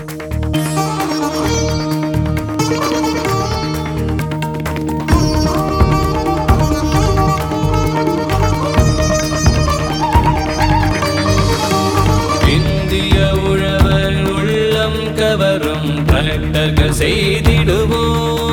இந்திய உழவர் உள்ளம் கவரும் டிராக்டர்கள் செய்திடுவோம்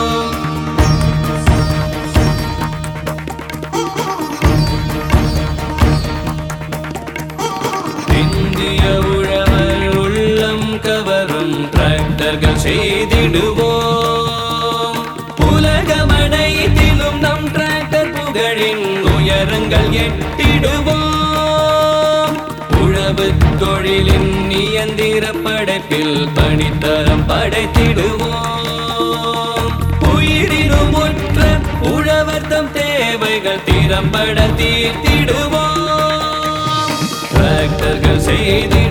இந்திய உழவர் உள்ளம் கவரும் டிராக்டர்கள் செய்திடுவோம் உலகமனைத்திலும் நம் டிராக்டர் புகழின் உயரங்கள் எட்டிடுவோம் உழவு தொழிலின் இயந்திர படைப்பில் பணித்தரம் படைத்திடுவோம் உயிரினும் ஒற்ற உழவர் தம் தேவைகள் திறம்பட தீர்த்திடுவோம் டிராக்டர்கள் செய்தி